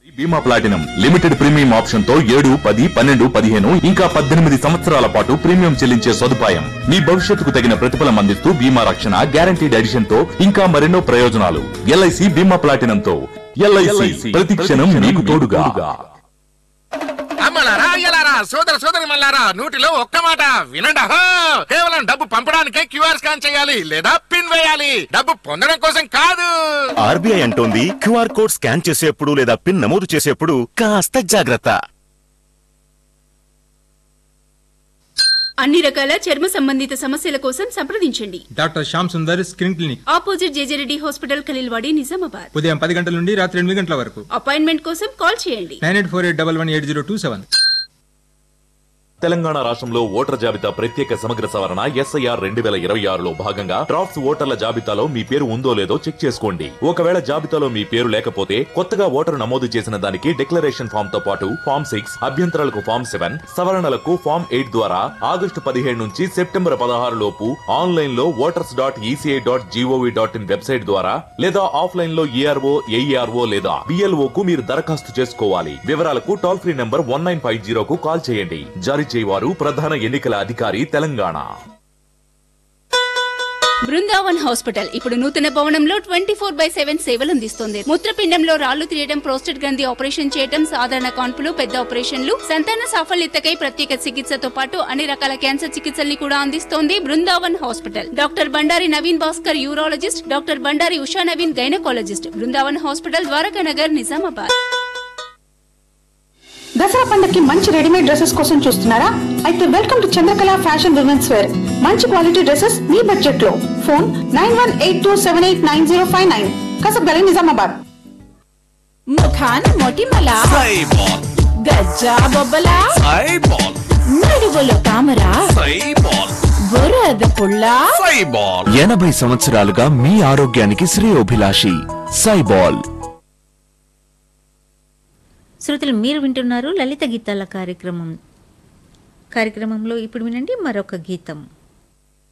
బీమా platinum limited premium option తో ఏడు పది పన్నెండు పదిహేను ఇంకా పద్దెనిమిది సంవత్సరాల పాటు ప్రీమియం చెల్లించే సదుపాయం మీ భవిష్యత్తుకు తగిన ప్రతిఫలం అందిస్తూ బీమా రక్షణ గ్యారంటీడ్ ఎడిషన్ తో ఇంకా మరెన్నో ప్రయోజనాలు ఎల్ఐసి బీమా ప్లాటినం తో ఎల్ఐసి ప్రతి క్షణం మీకు తోడుగా అమ్మలారా అయ్యలారా సోదర సోదరి మల్లారా నూటిలో ఒక్క మాట వినండి అహో! కేవలం డబ్బు పంపడానికే క్యూఆర్ స్కాన్ చేయాలి లేదా పిన్ వేయాలి డబ్బు పొందడం కోసం కాదు ఆర్బీఐ అంటోంది క్యూఆర్ కోడ్ స్కాన్ చేసేప్పుడు లేదా పిన్ నమోదు చేసేప్పుడు కాస్త జాగ్రత్త అన్ని రకాల చర్మ సంబంధిత సమస్యల కోసం సంప్రదించండి doctor Shyam Sundar screen clinic opposite JJ Reddy hospital Khaleelwadi Nizamabad ఉదయం పది గంటల నుండి రాత్రి ఎనిమిది గంటల వరకు అపాయింట్మెంట్ కోసం కాల్ చేయండి nine eight four eight double one eight zero two seven Telangana రాష్ట్రంలో ఓటర్ జాబితా ప్రత్యేక సమగ్ర సవరణ ఎస్ఐఆర్ రెండు వేల ఇరవై ఆరులో భాగంగా డ్రాఫ్ట్స్ ఓటర్ల జాబితాలో మీ పేరు ఉందో లేదో చెక్ చేసుకోండి ఒకవేళ జాబితాలో మీ పేరు లేకపోతే కొత్తగా ఓటరు నమోదు చేసిన దానికి డిక్లరేషన్ ఫామ్ తో పాటు ఫామ్ సిక్స్ అభ్యంతరాలకు ఫామ్ సెవెన్ సవరణలకు ఫామ్ ఎయిట్ ద్వారా ఆగస్టు పదిహేడు నుంచి సెప్టెంబర్ పదహారు లోపు ఆన్లైన్ లో voters dot ECI dot GOV dot in website ద్వారా లేదా ఆఫ్లైన్ లో ఈఆర్ఓ ఏఈఆర్ఓ లేదా బిఎల్ఓ కు మీరు దరఖాస్తు చేసుకోవాలి వివరాలకు toll free number one nine five జీరోకు కాల్ చేయండి జారీ చేయవారు ప్రధాన ఎన్నికల అధికారి తెలంగాణ బృందావన్ హాస్పిటల్ ఇప్పుడు నూతన భవనంలో ట్వంటీ ఫోర్ బై సెవెన్ సేవలు అందిస్తుంది మూత్రపిండంలో రాళ్లు తీయడం ప్రోస్టెట్ గ్రంథి ఆపరేషన్ చేయడం సాధారణ కాన్పులు పెద్ద ఆపరేషన్లు సంతాన సాఫల్యతకై ప్రత్యేక చికిత్సతో పాటు అన్ని రకాల క్యాన్సర్ చికిత్సల్ని కూడా అందిస్తోంది Brindavan hospital doctor Bandari Naveen Bhaskar urologist doctor Bandari Usha Naveen gynaecologist Brindavan hospital Dwaraka Nagar Nizamabad Dasara పండక్కి మంచి రెడీమేడ్ డ్రెస్సెస్ కోసం చూస్తున్నారా అయితే welcome to Chandrakala fashion women's wear మంచి క్వాలిటీ డ్రెస్సెస్ మీ బడ్జెట్ లో phone nine one eight two seven eight nine zero five nine Kasabgali Nizamabad ముఖాన మొటిమల గజ్జా బొబ్బల నడువులో తామర బురద పుల్ల ఎనభై సంవత్సరాలుగా మీ ఆరోగ్యానికి శ్రేయోభిలాషి సైబాల్ శ్రోతలు మీరు వింటున్నారు లలిత గీతాల కార్యక్రమం కార్యక్రమంలో ఇప్పుడు వినండి మరొక గీతం